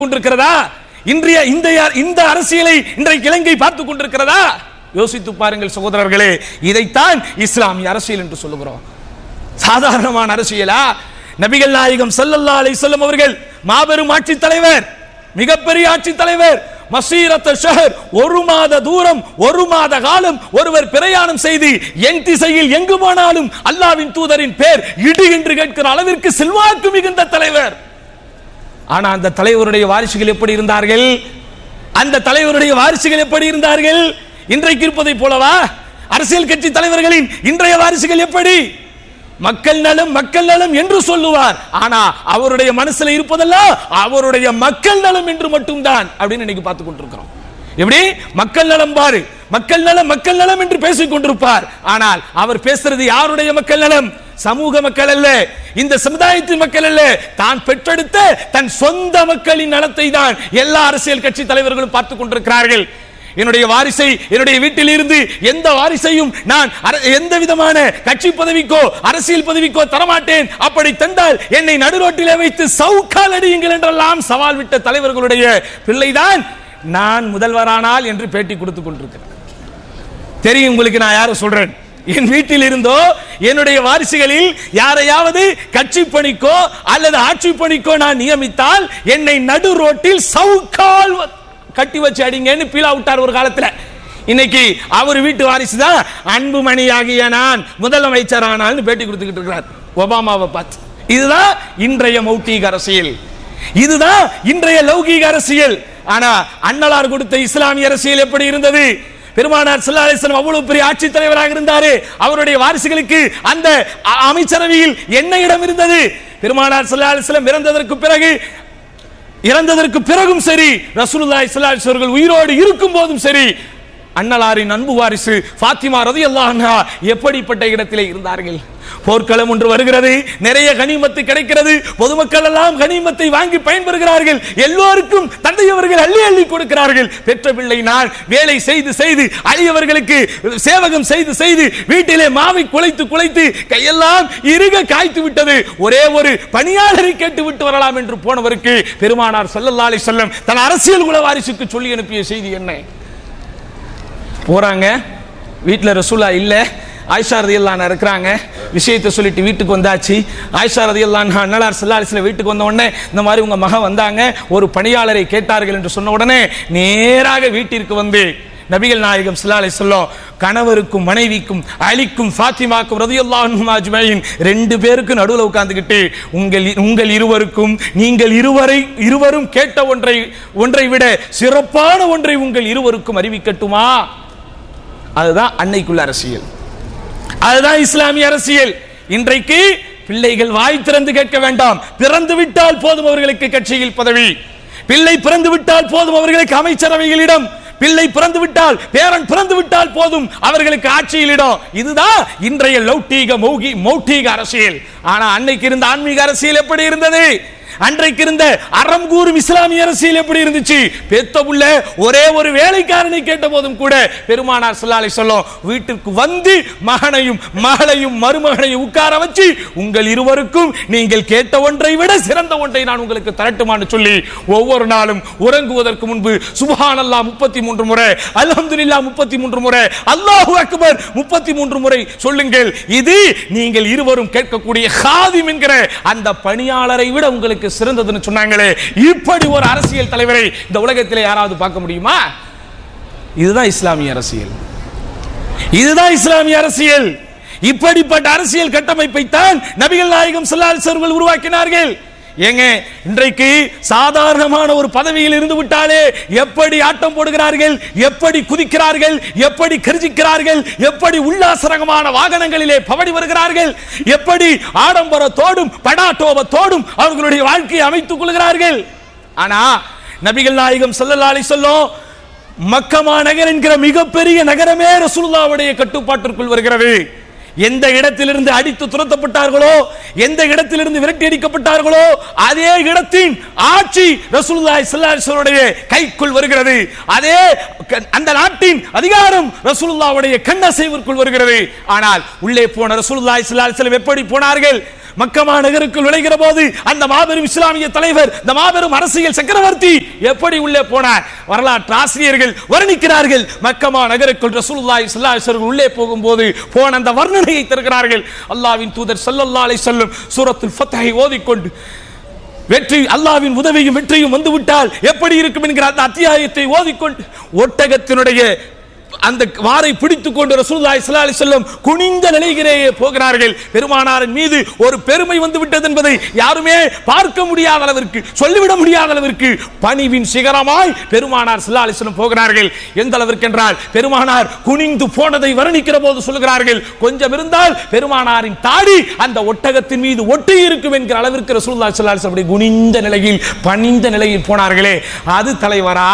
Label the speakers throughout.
Speaker 1: கொண்டிருக்கிறதா இன்றைய இந்த இந்த அரசியலை இன்றைக்கு இலங்கை பார்த்துக் கொண்டிருக்கிறதா யோசித்து பாருங்கள் சகோதரர்களே இதைத்தான் இஸ்லாமிய அரசியல் என்று சொல்லுகிறோம் சாதாரணமான அரசியலா நபிகள் நாயகம் ஸல்லல்லாஹு அலைஹி வஸல்லம் அவர்கள் மாபெரும் ஆட்சி தலைவர் மிகப்பெரிய ஆட்சி தலைவர் மசீரத்த ஷஹர் ஒரு மாத தூரம் ஒரு மாத காலம் ஒருவர் பிரயாணம் செய்து என் திசையில் எங்கு போனாலும் அல்லாவின் தூதரின் பேர் இடி என்று கேட்கிற அளவிற்கு செல்வாக்கு மிகுந்த தலைவர் ஆனா அந்த தலைவருடைய வாரிசுகள் எப்படி இருந்தார்கள் அந்த தலைவருடைய வாரிசுகள் எப்படி இருந்தார்கள் இன்றைக்கு இருப்பதை போலவா அரசியல் கட்சி தலைவர்களின் இன்றைய வாரிசுகள் எப்படி மக்கள் நலம் மக்கள் நலம் என்று சொல்லுவார் ஆனா அவருடைய மனசுல இருப்பதெல்லாம் அவருடைய மக்கள் நலம் என்று மட்டும்தான் அப்படின்னு இன்னைக்கு பார்த்து கொண்டிருக்கிறோம் எப்படி மக்கள் நலம் பாரு மக்கள் நலம் மக்கள் நலம் என்று பேசிக் கொண்டிருப்பார் ஆனால் அவர் பேசுறது யாருடைய மக்கள் நலம் சமூக மக்கள் அல்ல இந்த சமுதாயத்தின் மக்கள் அல்ல தான் பெற்றெடுத்த தன் சொந்த மக்களின் நலத்தை தான் எல்லா அரசியல் கட்சி தலைவர்களும் பார்த்துக் கொண்டிருக்கிறார்கள் என்னுடைய வாரிசை என்னுடைய வீட்டில் இருந்து எந்த வாரிசையும் நான் அர- எந்த விதமான கட்சி பதவிக்கோ அரசியல் பதவிக்கோ தரமாட்டேன் அப்படி தந்தால் என்னை நடுரோட்டிலே வைத்து சவுக்கால் அடியுங்கள் என்றெல்லாம் சவால் விட்ட தலைவர்களுடைய பிள்ளைதான் நான் முதல்வரானால் என்று பேட்டி கொடுத்துக் கொண்டிருக்கிறேன் தெரியும் உங்களுக்கு நான் யாரை சொல்றேன் என் வீட்டில் இருந்தோ என்னுடைய வாரிசுகளில் யாரையாவது கட்சி பணிக்கோ அல்லது ஆட்சி பணிக்கோ நான் நியமித்தால் என்னை நடு ரோட்டில் சவுக்கால் வ- கட்டி வச்சு அடிங்கன்னு பீலா விட்டார் ஒரு காலத்துல இன்னைக்கு அவர் வீட்டு வாரிசு தான் அன்புமணியாகிய நான் முதலமைச்சர் ஆனால்னு பேட்டி கொடுத்துக்கிட்டு இருக்கிறார் ஒபாமாவை பார்த்து இதுதான் இன்றைய மௌட்டிக அரசியல் இதுதான் இன்றைய லௌகீக அரசியல் ஆனா அன்னலார் கொடுத்த இஸ்லாமிய அரசியல் எப்படி இருந்தது பெருமானார் ஸல்லல்லாஹு அலைஹி வஸல்லம் அவ்வளவு பெரிய ஆட்சி தலைவராக இருந்தாரு அவருடைய வாரிசுகளுக்கு அந்த அ- அமைச்சரவையில் என்ன இடம் இருந்தது பெருமானார் ஸல்லல்லாஹு அலைஹி வஸல்லம் இறந்ததற்கு பிறகு இறந்ததற்கு பிறகும் சரி ரசூலுல்லாஹி ஸல்லல்லாஹு அலைஹி வஸல்லம் அவர்கள் உயிரோடு இருக்கும் போதும் சரி அன்னலாரின் அன்பு வாரிசு ஃபாத்திமா ரலியல்லாஹு அன்ஹா எப்படிப்பட்ட இடத்திலே இருந்தார்கள் போர்க்களம் ஒன்று வருகிறது நிறைய கனிமத்து கிடைக்கிறது பொதுமக்கள் எல்லாம் கனிமத்தை வாங்கி பயன்பெறுகிறார்கள் எல்லோருக்கும் தந்தையவர்கள் அள்ளி அள்ளி கொடுக்கிறார்கள் பெற்ற பிள்ளை நான் வேலை செய்து செய்து அழியவர்களுக்கு சேவகம் செய்து செய்து வீட்டிலே மாவை குலைத்து குலைத்து கையெல்லாம் இறுக காய்த்து விட்டது ஒரே ஒரு பணியாளரை கேட்டு விட்டு வரலாம் என்று போனவருக்கு பெருமானார் ஸல்லல்லாஹு அலைஹி வஸல்லம் தன் அரசியல் குல வாரிசுக்கு சொல்லி அனுப்பிய செய்தி என்ன போறாங்க வீட்டில் ரசூலா இல்ல ஆயிஷா ரதியல்லான் இருக்கிறாங்க விஷயத்தை சொல்லிட்டு வீட்டுக்கு வந்தாச்சு ஆயிஷா ரதியல்லான் அண்ணலார் சல்லாலிசில் வீட்டுக்கு வந்த உடனே இந்த மாதிரி உங்க மகன் வந்தாங்க ஒரு பணியாளரை கேட்டார்கள் என்று சொன்ன உடனே நேராக வீட்டிற்கு வந்து நபிகள் நாயகம் ஸல்லல்லாஹு அலைஹி வஸல்லம் கணவருக்கும் மனைவிக்கும் அலிக்கும் ஃபாத்திமாக்கும் ரதியல்லாஹு அன்ஹும் அஜ்மஈன் ரெண்டு பேருக்கு நடுவுல உட்கார்ந்துகிட்டு உங்கள் உங்கள் இருவருக்கும் நீங்கள் இருவரை இருவரும் கேட்ட ஒன்றை ஒன்றை விட சிறப்பான ஒன்றை உங்கள் இருவருக்கும் அறிவிக்கட்டுமா அதுதான் அன்னைக்குள்ள அரசியல் அதுதான் இஸ்லாமிய அரசியல் இன்றைக்கு பிள்ளைகள் வாய் திறந்து கேட்க வேண்டாம் பிறந்து விட்டால் போதும் அவர்களுக்கு கட்சியில் பதவி பிள்ளை பிறந்து விட்டால் போதும் அவர்களுக்கு அமைச்சரவையில் இடம் பிள்ளை பிறந்து விட்டால் பேரன் பிறந்து விட்டால் போதும் அவர்களுக்கு ஆட்சியில் இடம் இதுதான் இன்றைய லௌட்டீக மௌகி மௌட்டீக அரசியல் ஆனா அன்னைக்கு இருந்த ஆன்மீக அரசியல் எப்படி இருந்தது அன்றைக்கு இருந்த அறம் கூறும் இஸ்லாமிய அரசியல் எப்படி இருந்துச்சு பெத்த புள்ள ஒரே ஒரு வேலைக்காரனை கேட்ட போதும் கூட பெருமானார் ஸல்லல்லாஹு அலைஹி சொல்லும் வீட்டிற்கு வந்து மகனையும் மகளையும் மருமகனையும் உட்கார வச்சு உங்கள் இருவருக்கும் நீங்கள் கேட்ட ஒன்றை விட சிறந்த ஒன்றை நான் உங்களுக்கு தரட்டுமான்னு சொல்லி ஒவ்வொரு நாளும் உறங்குவதற்கு முன்பு சுபஹானல்லாஹ் முப்பத்தி மூன்று முறை அல்ஹம்துலில்லாஹ் முப்பத்தி மூன்று முறை அல்லாஹு அக்பர் முப்பத்தி மூன்று முறை சொல்லுங்கள் இது நீங்கள் இருவரும் கேட்கக்கூடிய ஹாதிம் என்கிற அந்த பணியாளரை விட உங்களுக்கு சிறந்ததுன்னு சொன்னாங்களே இப்படி ஒரு அரசியல் தலைவரை இந்த உலகத்திலே யாராவது பார்க்க முடியுமா இதுதான் இஸ்லாமிய அரசியல் இதுதான் இஸ்லாமிய அரசியல் இப்படிப்பட்ட அரசியல் கட்டமைப்பை தான் நபிகள் நாயகம் ஸல்லல்லாஹு அலைஹி வஸல்லம் உருவாக்கினார்கள் ஏங்க இன்றைக்கு சாதாரணமான ஒரு பதவியில் இருந்து விட்டாலே எப்படி ஆட்டம் போடுகிறார்கள் எப்படி குதிக்கிறார்கள் எப்படி கர்ஜிக்கிறார்கள் எப்படி உல்லாசரகமான வாகனங்களிலே பவடி வருகிறார்கள் எப்படி ஆடம்பரத்தோடும் படாட்டோபத்தோடும் அவர்களுடைய வாழ்க்கையை அமைத்துக் கொள்கிறார்கள் ஆனா நபிகள் நாயகம் ஸல்லல்லாஹு அலைஹி வஸல்லம் மக்கமா நகர் என்கிற மிகப்பெரிய நகரமே ரசூலுல்லாவுடைய கட்டுப்பாட்டிற்குள் வருகிறது எந்த இடத்திலிருந்து அடித்து துரத்தப்பட்டார்களோ எந்த இடத்திலிருந்து விரட்டி அடிக்கப்பட்டார்களோ அதே இடத்தின் ஆட்சி ரசூலுல்லாஹி ஸல்லல்லாஹு அலைஹி வஸல்லுடைய கைக்குள் வருகிறது அதே க- அந்த நாட்டின் அதிகாரம் ரசூலுல்லாவுடைய கண்ணசைவிற்குள் வருகிறது ஆனால் உள்ளே போன ரசூலுல்லாஹி ஸல்லல்லாஹு அலைஹி வஸல்லம் எப்படி போனார்கள் மக்கமா நகருக்குள் நுழைகிற போது அந்த மாபெரும் இஸ்லாமிய தலைவர் இந்த மாபெரும் அரசியல் சக்கரவர்த்தி எப்படி உள்ளே போனார் வரலாற்று ஆசிரியர்கள் வர்ணிக்கிறார்கள் மக்கமா நகருக்குள் ரசூலுல்லாஹி ஸல்லல்லாஹு அலைஹி வஸல்லம் உள்ளே போகும்போது போன அந்த வர்ணனையை தருகிறார்கள் அல்லாஹ்வின் தூதர் ஸல்லல்லாஹு அலைஹி வஸல்லம் சூரத்துல் ஃபத்ஹை ஓதிக்கொண்டு வெற்றி அல்லாவின் உதவியும் வெற்றியும் வந்து விட்டால் எப்படி இருக்கும் என்கிற அந்த அத்தியாயத்தை ஓதிக்கொண்டு ஒட்டகத்தினுடைய அந்த வாரை பிடித்துக் கொண்டு ரசூலுல்லாஹி ஸல்லல்லாஹு அலைஹி வஸல்லம் குனிந்த நிலையிலே போகிறார்கள் பெருமானாரின் மீது ஒரு பெருமை வந்து விட்டது என்பதை யாருமே பார்க்க முடியாத அளவிற்கு சொல்லிவிட முடியாத அளவிற்கு பணிவின் சிகரமாய் பெருமானார் ஸல்லல்லாஹு அலைஹி வஸல்லம் போகிறார்கள் எந்த அளவிற்கு என்றால் பெருமானார் குனிந்து போனதை வர்ணிக்கிற போது சொல்கிறார்கள் கொஞ்சம் இருந்தால் பெருமானாரின் தாடி அந்த ஒட்டகத்தின் மீது ஒட்டி இருக்கும் என்கிற அளவிற்கு ரசூலுல்லாஹி ஸல்லல்லாஹு அலைஹி வஸல்லம் அப்படி குனிந்த நிலையில் பணிந்த நிலையில் போனார்களே அது தலைவரா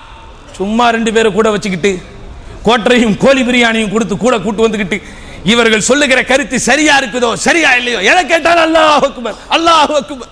Speaker 1: சும்மா ரெண்டு பேரை கூட வச்சுக்கிட்டு கோட்டரையும் கோழி பிரியாணியும் கொடுத்து கூட கூட்டு வந்துக்கிட்டு இவர்கள் சொல்லுகிற கருத்து சரியா இருக்குதோ சரியா இல்லையோ எதை கேட்டாலும் அல்லாஹ் அக்பர் அல்லாஹ் அக்பர்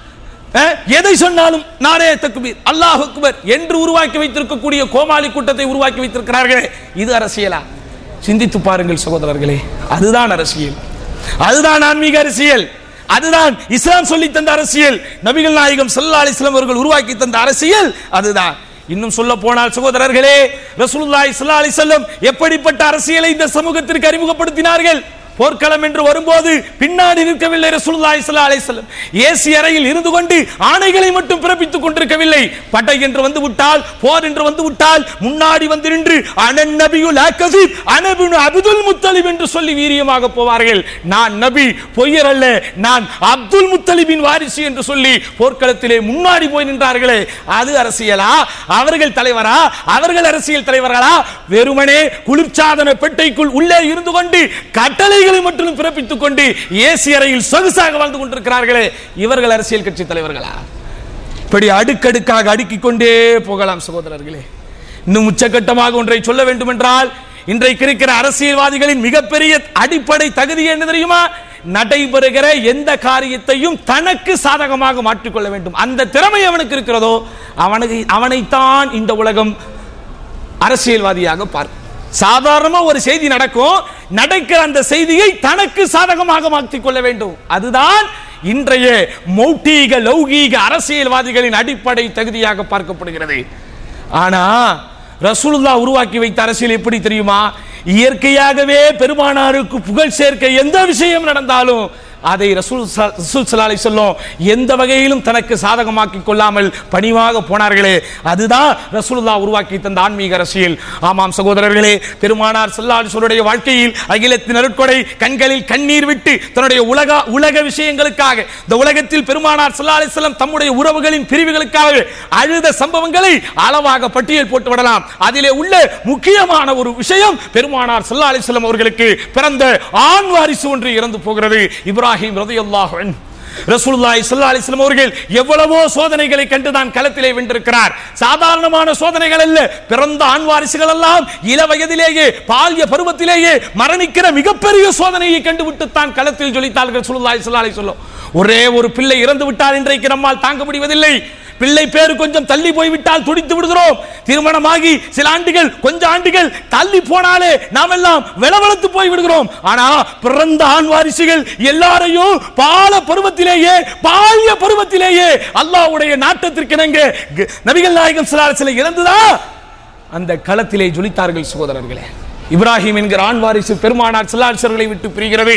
Speaker 1: அஹ், எதை சொன்னாலும் நாரே தக்குபீர் அல்லாஹ் அக்பர் என்று உருவாக்கி வைத்திருக்கக்கூடிய கோமாளி கூட்டத்தை உருவாக்கி வைத்திருக்கிறார்களே இது அரசியலா சிந்தித்து பாருங்கள் சகோதரர்களே அதுதான் அரசியல் அதுதான் ஆன்மீக அரசியல் அதுதான் இஸ்லாம் சொல்லி தந்த அரசியல் நபிகள் நாயகம் ஸல்லல்லாஹு அலைஹி வஸல்லம் அவர்கள் உருவாக்கி தந்த அரசியல் அதுதான் இன்னும் சொல்ல போனால் சகோதரர்களே ரசூலுல்லாஹி ஸல்லல்லாஹு அலைஹி வஸல்லம் எப்படிப்பட்ட அரசியலை இந்த சமூகத்திற்கு அறிமுகப்படுத்தினார்கள் போர்க்களம் என்று வரும்போது பின்னாடி நிற்கவில்லை ரசூலுல்லாஹி ஸல்லல்லாஹு அலைஹி வஸல்லம் ஏசி அறையில் இருந்து கொண்டு ஆணைகளை மட்டும் பிறப்பித்துக் கொண்டிருக்கவில்லை பட்டை என்று வந்து விட்டால் போர் என்று வந்து விட்டால் முன்னாடி வந்து நின்று அனன் நபியுல் அகஸிப் அனபின் அப்துல் முத்தலிப் என்று சொல்லி வீரியமாக போவார்கள் நான் நபி பொய்யர் அல்ல நான் அப்துல் முத்தலிபின் வாரிசு என்று சொல்லி போர்க்களத்திலே முன்னாடி போய் நின்றார்களே அது அரசியலா அவர்கள் தலைவரா அவர்கள் அரசியல் தலைவர்களா வெறுமனே குளிர்சாதன பெட்டைக்குள் உள்ளே இருந்து கொண்டு கட்டளைகளை மட்டும் பிறப்பித்துக் கொண்டு ஏசி அறையில் சொகுசாக வாழ்ந்து கொண்டிருக்கிறார்களே இவர்கள் அரசியல் கட்சி தலைவர்களா இப்படி அடுக்கடுக்காக அடுக்கிக் கொண்டே போகலாம் சகோதரர்களே இன்னும் உச்சகட்டமாக ஒன்றை சொல்ல வேண்டும் என்றால் இன்றைக்கு இருக்கிற அரசியல்வாதிகளின் மிகப்பெரிய அடிப்படை தகுதி என்ன தெரியுமா நடைபெறுகிற எந்த காரியத்தையும் தனக்கு சாதகமாக மாற்றிக்கொள்ள வேண்டும் அந்த திறமை அவனுக்கு இருக்கிறதோ அவனுக்கு அவனைத்தான் இந்த உலகம் அரசியல்வாதியாக பார்க்கும் சாதாரணமா ஒரு செய்தி நடக்கும் நடக்கிற அந்த செய்தியை தனக்கு சாதகமாக மாற்றிக் கொள்ள வேண்டும் அதுதான் இன்றைய மௌட்டீக லௌகீக அரசியல்வாதிகளின் அடிப்படை தகுதியாக பார்க்கப்படுகிறது ஆனா ரசூலுல்லா உருவாக்கி வைத்த அரசியல் எப்படி தெரியுமா இயற்கையாகவே பெருமானாருக்கு புகழ் சேர்க்க எந்த விஷயம் நடந்தாலும் அதை ரசூல் ச- ரசூல் ஸல்லல்லாஹு அலைஹி வஸல்லம் எந்த வகையிலும் தனக்கு சாதகமாக்கி கொள்ளாமல் பணிவாக போனார்களே அதுதான் ரசூலுல்லாஹ் உருவாக்கி தந்த ஆன்மீக அரசியல் ஆமாம் சகோதரர்களே பெருமானார் ஸல்லல்லாஹு அலைஹி வஸல்லுடைய வாழ்க்கையில் அகிலத்தின் அருட்கொடை கண்களில் கண்ணீர் விட்டு தன்னுடைய உலக உலக விஷயங்களுக்காக இந்த உலகத்தில் பெருமானார் ஸல்லல்லாஹு அலைஹி வஸல்லம் தம்முடைய உறவுகளின் பிரிவுகளுக்காக அழுத சம்பவங்களை அளவாக பட்டியல் போட்டு விடலாம் அதிலே உள்ள முக்கியமான ஒரு விஷயம் பெருமானார் ஸல்லல்லாஹு அலைஹி வஸல்லம் அவர்களுக்கு பிறந்த ஆண் வாரிசு ஒன்று இறந்து போகிறது இப்ராஹிம் ரலியல்லாஹு அன்ஹு ரசூலுல்லாஹி ஸல்லல்லாஹு அலைஹி வஸல்லம் அவர்கள் எவ்வளவோ சோதனைகளை கண்டு தான் களத்திலே வென்றிருக்கிறார் சாதாரணமான சோதனைகள் அல்ல பிறந்த ஆண் வாரிசுகள் எல்லாம் இள வயதிலேயே பால்ய பருவத்திலேயே மரணிக்கிற மிகப்பெரிய சோதனையை கண்டுவிட்டு தான் களத்தில் ஜொலித்தார்கள் ரசூலுல்லாஹி ஸல்லல்லாஹு அலைஹி வஸல்லம் ஒரே ஒரு பிள்ளை இறந்து விட்டால் இன்றைக்கு நம்மால் தாங்க முடிவதில்லை பிள்ளை பேரு கொஞ்சம் தள்ளி போய்விட்டால் துடித்து விடுகிறோம் திருமணமாகி சில ஆண்டுகள் கொஞ்ச ஆண்டுகள் தள்ளி போனாலே நாம் எல்லாம் விளவளத்து போய் விடுகிறோம் ஆனா பிறந்த ஆண் வாரிசுகள் எல்லாரையும் பால பருவத்திலேயே பால்ய பருவத்திலேயே அல்லாஹ்வுடைய நாட்டத்திற்கு இணங்க க- நபிகள் நாயகம் ஸல்லல்லாஹு அலைஹி வஸல்லம் இறந்துதா அந்த களத்திலே ஜொலித்தார்கள் சகோதரர்களே இப்ராஹிம் என்கிற ஆண் வாரிசு பெருமானார் சிலாட்சர்களை விட்டு பிரிகிறது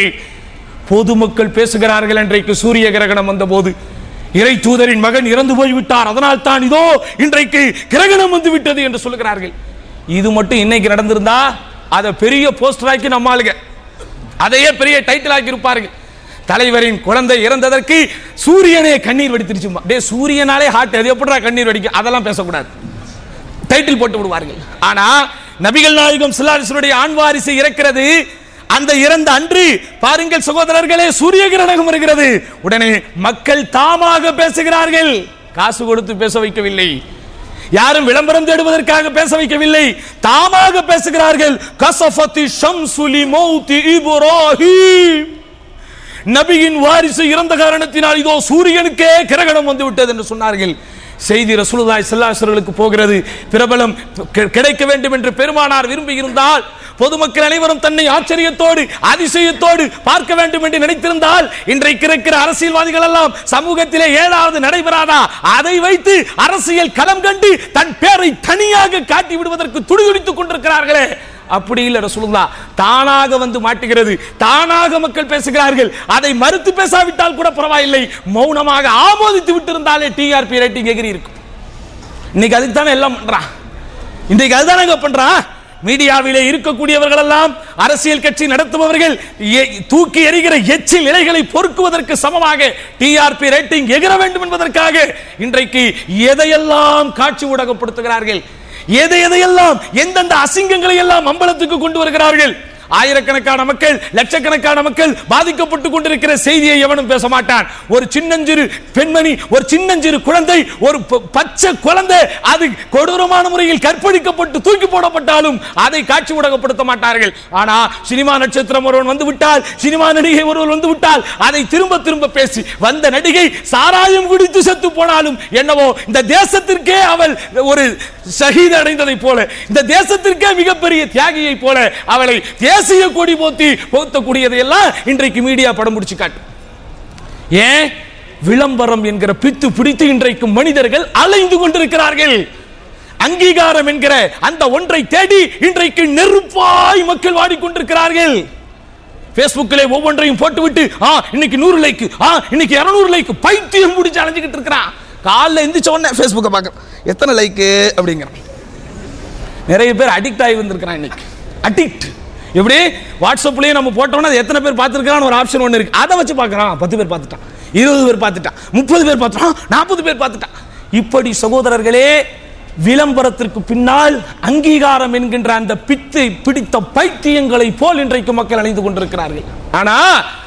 Speaker 1: பொதுமக்கள் பேசுகிறார்கள் இன்றைக்கு சூரிய கிரகணம் வந்தபோது இறை தூதரின் மகன் இறந்து போய் விட்டார் அதனால் தான் இதோ இன்றைக்கு கிரகணம் வந்து விட்டது என்று சொல்லுகிறார்கள் இது மட்டும் இன்னைக்கு நடந்திருந்தா அதை பெரிய போஸ்டர் ஆக்கி நம்ம ஆளுங்க அதையே பெரிய டைட்டில் ஆக்கி இருப்பார்கள் தலைவரின் குழந்தை இறந்ததற்கு சூரியனே கண்ணீர் வெடித்திருச்சுமா டே சூரியனாலே ஹார்ட் அது எப்படிடா கண்ணீர் வெடிக்கும் அதெல்லாம் பேசக்கூடாது டைட்டில் போட்டு விடுவார்கள் ஆனா நபிகள் நாயகம் சிலாரிசனுடைய ஆண் வாரிசு இறக்கிறது அந்த இறந்த அன்று பாருங்கள் சகோதரர்களே சூரிய கிரகணம் வருகிறது உடனே மக்கள் தாமாக பேசுகிறார்கள் காசு கொடுத்து பேச வைக்கவில்லை யாரும் விளம்பரம் தேடுவதற்காக பேச வைக்கவில்லை தாமாக பேசுகிறார்கள் கசஃபத்தி ஷம்சுலி மௌத்தி இப்ராஹிம் நபியின் வாரிசு இறந்த காரணத்தினால் இதோ சூரியனுக்கே கிரகணம் வந்து விட்டது என்று சொன்னார்கள் செய்தி ரசூலுல்லாஹி ஸல்லல்லாஹு அலைஹி வஸல்லுக்கு போகிறது பிரபலம் கி- கிடைக்க வேண்டும் என்று பெருமானார் விரும்பி இருந்தால் பொதுமக்கள் அனைவரும் தன்னை ஆச்சரியத்தோடு அதிசயத்தோடு பார்க்க வேண்டும் என்று நினைத்திருந்தால் இன்றைக்கு இருக்கிற அரசியல்வாதிகள் எல்லாம் சமூகத்திலே ஏழாவது நடைபெறாதா அதை வைத்து அரசியல் களம் கண்டு தன் பேரை தனியாக காட்டி விடுவதற்கு துடிதுடித்துக் கொண்டிருக்கிறார்களே அப்படி இல்ல ரசூலுல்லா தானாக வந்து மாட்டுகிறது தானாக மக்கள் பேசுகிறார்கள் அதை மறுத்து பேசாவிட்டால் கூட பரவாயில்லை மௌனமாக ஆமோதித்து விட்டிருந்தாலே டிஆர்பி ரேட்டிங் எகிரி இருக்கும் இன்னைக்கு அதுக்கு தானே எல்லாம் பண்றான் இன்றைக்கு அதுதானே பண்றான் மீடியாவிலே இருக்கக்கூடியவர்கள் எல்லாம் அரசியல் கட்சி நடத்துபவர்கள் எ- தூக்கி எறிகிற எச்சில் இலைகளை பொறுக்குவதற்கு சமமாக டிஆர்பி ரேட்டிங் எகிற வேண்டும் என்பதற்காக இன்றைக்கு எதையெல்லாம் காட்சி ஊடகப்படுத்துகிறார்கள் எதை எதையெல்லாம் எந்தெந்த அசிங்கங்களை எல்லாம் அம்பலத்துக்கு கொண்டு வருகிறார்கள் ஆயிரக்கணக்கான மக்கள் லட்சக்கணக்கான மக்கள் பாதிக்கப்பட்டு கொண்டிருக்கிற செய்தியை எவனும் பேச மாட்டான் ஒரு சின்னஞ்சிறு பெண்மணி ஒரு சின்னஞ்சிறு குழந்தை ஒரு ப- பச்சை குழந்தை அது கொடூரமான முறையில் கற்பழிக்கப்பட்டு தூக்கி போடப்பட்டாலும் அதை காட்சி ஊடகப்படுத்த மாட்டார்கள் ஆனா சினிமா நட்சத்திரம் ஒருவன் வந்து விட்டால் சினிமா நடிகை ஒருவர் வந்து விட்டால் அதை திரும்ப திரும்ப பேசி வந்த நடிகை சாராயம் குடித்து செத்து போனாலும் என்னவோ இந்த தேசத்திற்கே அவள் ஒரு ஷஹீத் அடைந்ததை போல இந்த தேசத்திற்கே மிகப்பெரிய தியாகியை போல அவளை தேசிய கொடி போத்தி போத்தக்கூடியதை எல்லாம் இன்றைக்கு மீடியா படம் பிடிச்சு காட்டு ஏன் விளம்பரம் என்கிற பித்து பிடித்து இன்றைக்கு மனிதர்கள் அலைந்து கொண்டிருக்கிறார்கள் அங்கீகாரம் என்கிற அந்த ஒன்றை தேடி இன்றைக்கு நெருப்பாய் மக்கள் வாடிக்கொண்டிருக்கிறார்கள் Facebookல ஒவ்வொன்றையும் போட்டுவிட்டு ஆ இன்னைக்கு நூறு லைக் ஆ இன்னைக்கு இருநூறு லைக் பைத்தியம் முடிச்சு அலைஞ்சுக்கிட்டு இருக்கிறான் காலைல எந்திரிச்ச உடனே Facebooka பார்க்க எத்தனை லைக் அப்படிங்கிறான் நிறைய பேர் அடிக்ட் ஆகி வந்திருக்கிறான் இன்னைக்கு அடிக்ட் எப்படி வாட்ஸ்அப்லயே நம்ம போட்டோம்னா அது எத்தனை பேர் பார்த்துருக்கான்னு ஒரு ஆப்ஷன் ஒன்று இருக்கு அதை வச்சு பார்க்கறான் பத்து பேர் பார்த்துட்டான் இருபது பேர் பார்த்துட்டான் முப்பது பேர் பார்த்துட்டான் நாற்பது பேர் பார்த்துட்டான் இப்படி சகோதரர்களே விளம்பரத்திற்கு பின்னால் அங்கீகாரம் என்கின்ற அந்த பித்து பிடித்த பைத்தியங்களை போல் இன்றைக்கு மக்கள் அணிந்து கொண்டிருக்கிறார்கள் ஆனா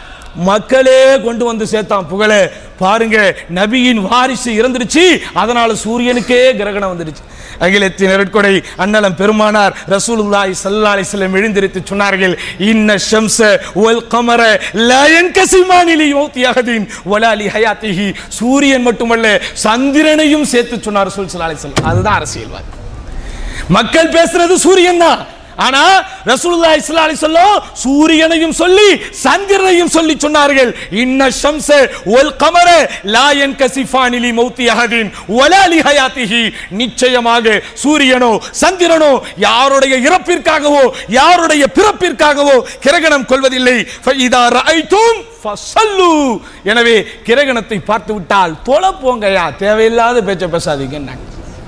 Speaker 1: மக்களே கொண்டு வந்து சேர்த்தான் புகழ பாருங்க நபியின் வாரிசு இறந்துருச்சு அதனால சூரியனுக்கே கிரகணம் வந்துருச்சு அகிலத்தின் நெருட்கொடை அண்ணலம் பெருமானார் ரசூலுல்லாஹி ஸல்லல்லாஹு அலைஹி வஸல்லம் எழுந்திருத்து சொன்னார்கள் இன்ன ஷம்ஸ வல் கமர லா யன்கசிமானி லி மௌத்தி அஹதின் வலா லி ஹயாத்திஹி சூரியன் மட்டுமல்ல சந்திரனையும் சேர்த்து சொன்னார் ரசூல் ஸல்லல்லாஹு அலைஹி வஸல்லம் அதுதான் அரசியல்வாதி மக்கள் பேசுறது சூரியன் தான் ஆனா ரசூலுல்லாஹி ஸல்லல்லாஹு அலைஹி வஸல்லம் சூரியனையும் சொல்லி சந்திரனையும் சொல்லி சொன்னார்கள் இன்ன ஷம்ஸ வல் கமர லா யன்கசிஃபானி லி மௌத்தி அஹதின் வலா லி ஹயாத்திஹி நிச்சயமாக சூரியனோ சந்திரனோ யாருடைய இறப்பிற்காகவோ யாருடைய பிறப்பிற்காகவோ கிரகணம் கொள்வதில்லை ஃபஇதா ரஐதும் ஃபஸல்லு எனவே கிரகணத்தை பார்த்து விட்டால் தொலை போங்கயா தேவையில்லாத பேச்ச பேசாதீங்கன்னாங்க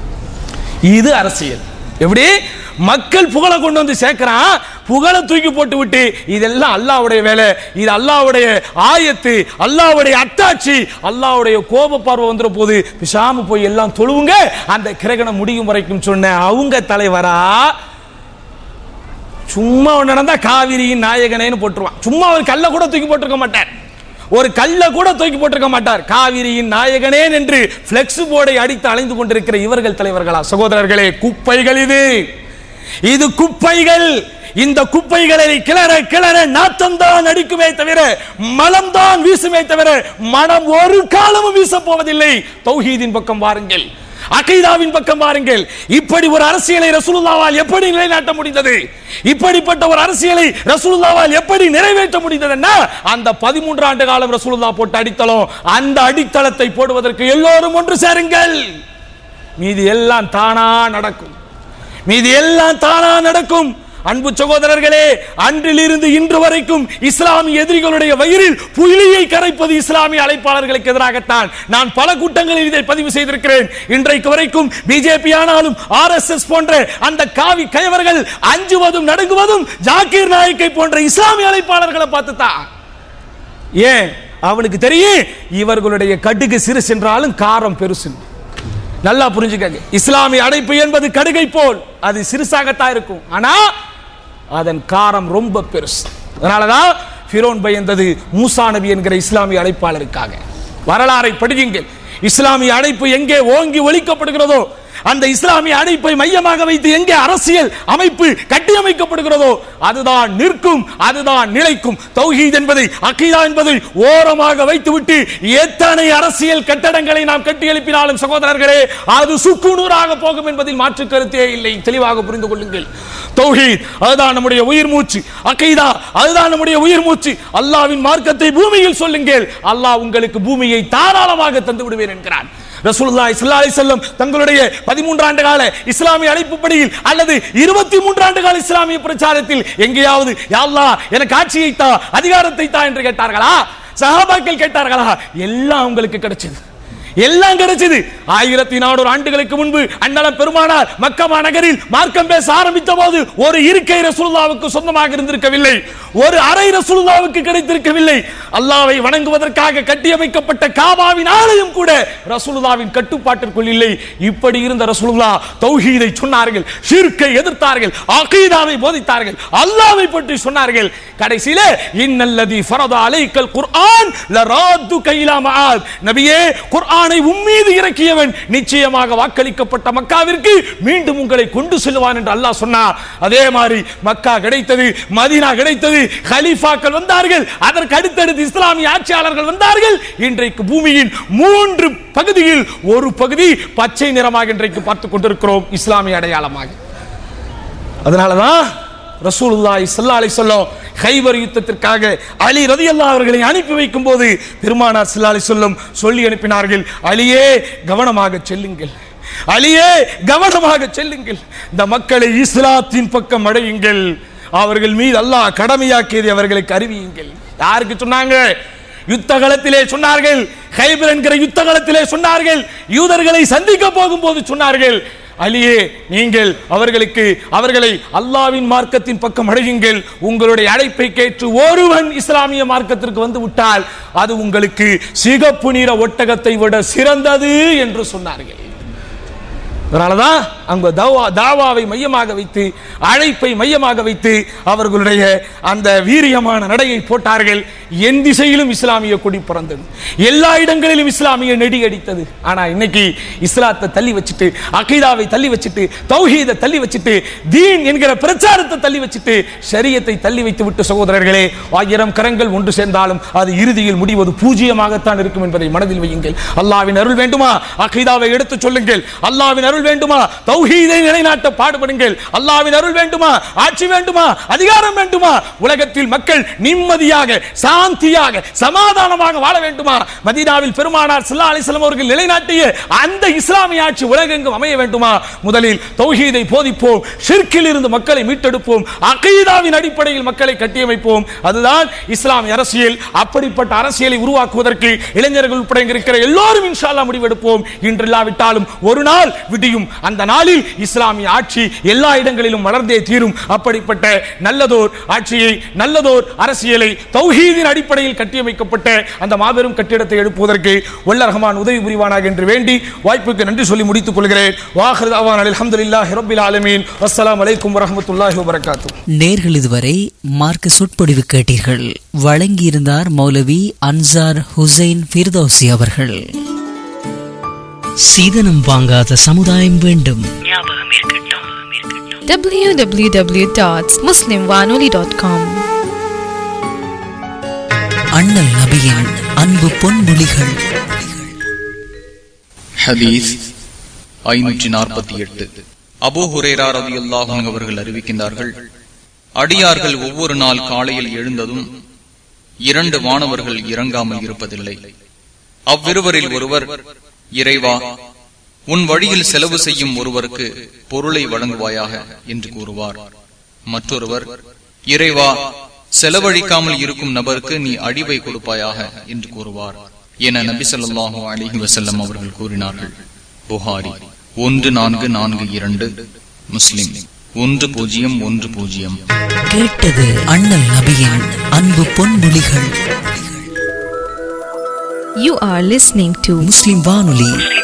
Speaker 1: இது அரசியல் எப்படி மக்கள் புகழை கொண்டு வந்து சேர்க்கிறான் புகழை தூக்கி போட்டு விட்டு இதெல்லாம் அல்லாஹ்வுடைய வேலை இது அல்லாஹ்வுடைய ஆயத்து அல்லாஹ்வுடைய அத்தாட்சி அல்லாஹ்வுடைய கோப பார்வை வந்துற போது பிசாம போய் எல்லாம் தொழுவுங்க அந்த கிரகணம் முடியும் வரைக்கும் சொன்ன அவங்க தலைவரா சும்மா ஒண்ணு நடந்தா காவிரியின் நாயகனேன்னு போட்டுருவான் சும்மா ஒரு கல்ல கூட தூக்கி போட்டிருக்க மாட்டார் ஒரு கல்ல கூட தூக்கி போட்டிருக்க மாட்டார் காவிரியின் நாயகனே என்று பிளெக்ஸ் போர்டை அடித்து அலைந்து கொண்டிருக்கிற இவர்கள் தலைவர்களா சகோதரர்களே குப்பைகள் இது இது குப்பைகள் இந்த குப்பைகளை கிளற கிளற நாத்தம்தான் அடிக்குமே தவிர மலம்தான் வீசுமே தவிர மனம் ஒரு காலமும் வீச போவதில்லை தௌஹீதின் பக்கம் வாருங்கள் அகைதாவின் பக்கம் பாருங்கள் இப்படி ஒரு அரசியலை ரசூலுல்லாவால் எப்படி நிலைநாட்ட முடிந்தது இப்படிப்பட்ட ஒரு அரசியலை ரசூலுல்லாவால் எப்படி நிறைவேற்ற முடிந்ததுன்னா அந்த பதிமூன்று ஆண்டு காலம் ரசூலுல்லா போட்ட அடித்தளம் அந்த அடித்தளத்தை போடுவதற்கு எல்லோரும் ஒன்று சேருங்கள் மீதி எல்லாம் தானா நடக்கும் மீதி எல்லாம் தானா நடக்கும் அன்பு சகோதரர்களே அன்றிலிருந்து இன்று வரைக்கும் இஸ்லாமிய எதிரிகளுடைய வயிறில் புலியை கரைப்பது இஸ்லாமிய அழைப்பாளர்களுக்கு எதிராகத்தான் நான் பல கூட்டங்களில் இதை பதிவு செய்திருக்கிறேன் இன்றைக்கு வரைக்கும் பிஜேபி ஆனாலும் ஆர்எஸ்எஸ் போன்ற அந்த காவி கயவர்கள் அஞ்சுவதும் நடுங்குவதும் ஜாக்கீர் நாயக்கை போன்ற இஸ்லாமிய அழைப்பாளர்களை பார்த்து தான் ஏன் அவனுக்கு தெரியும் இவர்களுடைய கடுகு சிறு சென்றாலும் காரம் பெருசு நல்லா புரிஞ்சுக்கங்க இஸ்லாமிய அடைப்பு என்பது கடுகை போல் அது சிறுசாகத்தான் இருக்கும் ஆனா அதன் காரம் ரொம்ப பெருசு அதனாலதான் ஃபிரோன் பயந்தது மூசா நபி என்கிற இஸ்லாமிய அழைப்பாளருக்காக வரலாறை படியுங்கள் இஸ்லாமிய அழைப்பு எங்கே ஓங்கி ஒலிக்கப்படுகிறதோ அந்த இஸ்லாமிய அழைப்பை மையமாக வைத்து எங்கே அரசியல் அமைப்பு கட்டியமைக்கப்படுகிறதோ அதுதான் நிற்கும் அதுதான் நிலைக்கும் தௌஹீத் என்பதை அகீதா என்பதை ஓரமாக வைத்துவிட்டு எத்தனை அரசியல் கட்டடங்களை நாம் கட்டி எழுப்பினாலும் சகோதரர்களே அது சுக்குநூறாக போகும் என்பதில் மாற்று கருத்தே இல்லை தெளிவாக புரிந்து கொள்ளுங்கள் தௌஹீத் அதுதான் நம்முடைய உயிர் மூச்சு அகீதா அதுதான் நம்முடைய உயிர் மூச்சு அல்லாவின் மார்க்கத்தை பூமியில் சொல்லுங்கள் அல்லாஹ் உங்களுக்கு பூமியை தாராளமாக தந்து விடுவேன் என்கிறான் ரசூலுல்லாஹி ஸல்லல்லாஹு அலைஹி வஸல்லம் தங்களுடைய 13 ஆண்டு கால இஸ்லாமிய அழைப்புப்படியில் அல்லது 23 ஆண்டு கால இஸ்லாமிய பிரச்சாரத்தில் எங்கேயாவது யா அல்லாஹ் எனக்கு ஆட்சியை தா அதிகாரத்தை தா என்று கேட்டார்களா சஹாபாக்கள் கேட்டார்களா எல்லாம் உங்களுக்கு கிடைச்சது எல்லாம் கிடைச்சது ஆயிரத்தி நானூறு ஆண்டுகளுக்கு முன்பு அண்ணலம் பெருமானார் மக்கமா நகரில் மார்க்கம் பேச ஆரம்பித்த போது ஒரு இருக்கை ரசூலுல்லாவுக்கு சொந்தமாக இருந்திருக்கவில்லை ஒரு அறை ரசூலுல்லாவுக்கு கிடைத்திருக்கவில்லை அல்லாவை வணங்குவதற்காக கட்டியமைக்கப்பட்ட காபாவின் ஆலயம் கூட ரசூலுல்லாவின் கட்டுப்பாட்டிற்குள் இல்லை இப்படி இருந்த ரசூலுல்லா தௌஹீதை சொன்னார்கள் ஷிர்க்கை எதிர்த்தார்கள் அகீதாவை போதித்தார்கள் அல்லாவை பற்றி சொன்னார்கள் கடைசியிலே இன்னல்லதி ஃபரத அலைக்கல் குர்ஆன் லராது கைலா மஆத் நபியே குர்ஆனை உம்மீது இறக்கியவன் நிச்சயமாக வாக்களிக்கப்பட்ட மக்காவிற்கு மீண்டும் உங்களை கொண்டு செல்வான் என்று அல்லாஹ் சொன்னார் அதே மாதிரி மக்கா கிடைத்தது மதீனா கிடைத்தது கலீஃபாக்கள் வந்தார்கள் அதற்கு அடுத்தடுத்து இஸ்லாமிய ஆட்சியாளர்கள் வந்தார்கள் இன்றைக்கு பூமியின் மூன்று பகுதியில் ஒரு பகுதி பச்சை நிறமாக இன்றைக்கு பார்த்துக் கொண்டிருக்கிறோம் இஸ்லாமிய அடையாளமாக அதனாலதான் ரசூலுல்லாஹி ஸல்லல்லாஹு அலைஹி வஸல்லம் கைபர் யுத்தத்திற்காக அலி ரலியல்லாஹு அவர்களை அனுப்பி வைக்கும் போது பெருமானார் ஸல்லல்லாஹு அலைஹி வஸல்லம் சொல்லி அனுப்பினார்கள் அலியே கவனமாக செல்லுங்கள் அலியே கவனமாக செல்லுங்கள் இந்த மக்களை இஸ்லாத்தின் பக்கம் அடையுங்கள் அவர்கள் மீது அல்லாஹ் கடமையாக்கியதை அவர்களுக்கு அறிவியுங்கள் யாருக்கு சொன்னாங்க யுத்த களத்திலே சொன்னார்கள் ஹைபர் என்கிற யுத்த களத்திலே சொன்னார்கள் யூதர்களை சந்திக்க போகும்போது சொன்னார்கள் அலியே நீங்கள் அவர்களுக்கு அவர்களை அல்லாவின் மார்க்கத்தின் பக்கம் அடையுங்கள் உங்களுடைய அழைப்பை கேட்டு ஒருவன் இஸ்லாமிய மார்க்கத்திற்கு வந்து விட்டால் அது உங்களுக்கு சிகப்பு நிற ஒட்டகத்தை விட சிறந்தது என்று சொன்னார்கள் அதனாலதான் அங்க தாவா தாவாவை மையமாக வைத்து அழைப்பை மையமாக வைத்து அவர்களுடைய அந்த வீரியமான நடையை போட்டார்கள் என் திசையிலும் இஸ்லாமிய கொடி பிறந்தது எல்லா இடங்களிலும் இஸ்லாமிய நெடி அடித்தது ஆனா இன்னைக்கு இஸ்லாத்தை தள்ளி வச்சுட்டு அகீதாவை தள்ளி வச்சுட்டு தௌஹீதை தள்ளி வச்சுட்டு தீன் என்கிற பிரச்சாரத்தை தள்ளி வச்சுட்டு ஷரியத்தை தள்ளி வைத்து விட்டு சகோதரர்களே ஆயிரம் கரங்கள் ஒன்று சேர்ந்தாலும் அது இறுதியில் முடிவது பூஜ்ஜியமாகத்தான் இருக்கும் என்பதை மனதில் வையுங்கள் அல்லாவின் அருள் வேண்டுமா அகீதாவை எடுத்து சொல்லுங்கள் அல்லாவின் அருள் வேண்டுமா தௌஹீதை நிலைநாட்ட பாடுபடுங்கள் அல்லாவின் அருள் வேண்டுமா ஆட்சி வேண்டுமா அதிகாரம் வேண்டுமா உலகத்தில் மக்கள் நிம்மதியாக சாந்தியாக சமாதானமாக வாழ வேண்டுமா மதீனாவில் பெருமானார் ஸல்லல்லாஹு அலைஹி வஸல்லம் அவர்கள் நிலைநாட்டிய அந்த இஸ்லாமிய ஆட்சி உலகெங்கும் அமைய வேண்டுமா முதலில் தௌஹீதை போதிப்போம் ஷிர்கில் இருந்து மக்களை மீட்டெடுப்போம் அகீதாவின் அடிப்படையில் மக்களை கட்டியமைப்போம் அதுதான் இஸ்லாமிய அரசியல் அப்படிப்பட்ட அரசியலை உருவாக்குவதற்கு இளைஞர்கள் உட்பட இங்கு இருக்கிற எல்லோரும் இன்ஷா அல்லாஹ் முடிவெடுப்போம் இன்று இல்லாவிட்டாலும் ஒரு நாள் விடியும் அந்த நாளில் இஸ்லாமிய ஆட்சி எல்லா இடங்களிலும் வளர்ந்தே தீரும் அப்படிப்பட்ட நல்லதோர் ஆட்சியை நல்லதோர் அரசியலை தௌஹீதின் அடிப்படையில் கட்டியமைக்கப்பட்ட அந்த மாபெரும் கட்டிடத்தை எழுப்புவதற்கு வல்ல ரஹ்மான் உதவி புரிவானாக என்று வேண்டி வாய்ப்புக்கு நன்றி சொல்லி முடித்துக் கொள்கிறேன் வாஹிர் அவான் அல்ஹம்துலில்லாஹி ரப்பில் ஆலமீன் அஸ்ஸலாமு அலைக்கும் வரஹ்மத்துல்லாஹி வபரகாத்துஹு
Speaker 2: நேர்கள் இதுவரை மார்க்க சொற்பொழிவு கேட்டீர்கள் வழங்கியிருந்தார் மௌலவி அன்சார் ஹுசைன் ஃபிர்தௌசி அவர்கள் சீதனம் வாங்காத சமுதாயம் வேண்டும்
Speaker 3: www.muslimwanoli.com
Speaker 2: அண்ணல் நபியின் அன்பு பொன்மொழிகள்
Speaker 4: ஹதீஸ் ஐநூற்றி நாற்பத்தி எட்டு அபூ ஹுரேரா ரலியல்லாஹு அன்ஹு அவர்கள் அறிவிக்கின்றார்கள் அடியார்கள் ஒவ்வொரு நாள் காலையில் எழுந்ததும் இரண்டு வானவர்கள் இறங்காமல் இருப்பதில்லை அவ்விருவரில் ஒருவர் இறைவா உன் வழியில் செலவு செய்யும் ஒருவருக்கு பொருளை வழங்குவாயாக என்று கூறுவார் மற்றொருவர் இறைவா செலவழிக்காமல் இருக்கும் நபருக்கு நீ அழிவை கொடுப்பாயாக என்று கூறுவார் என நபி ஸல்லல்லாஹு அலைஹி வஸல்லம் அவர்கள் கூறினார்கள் புகாரி ஒன்று நான்கு நான்கு இரண்டு முஸ்லிம் ஒன்று பூஜ்ஜியம் ஒன்று பூஜ்ஜியம்
Speaker 2: கேட்டது அண்ணல் நபியின் அன்பு பொன்மொழிகள்
Speaker 3: You are listening to
Speaker 2: முஸ்லிம் வானொலி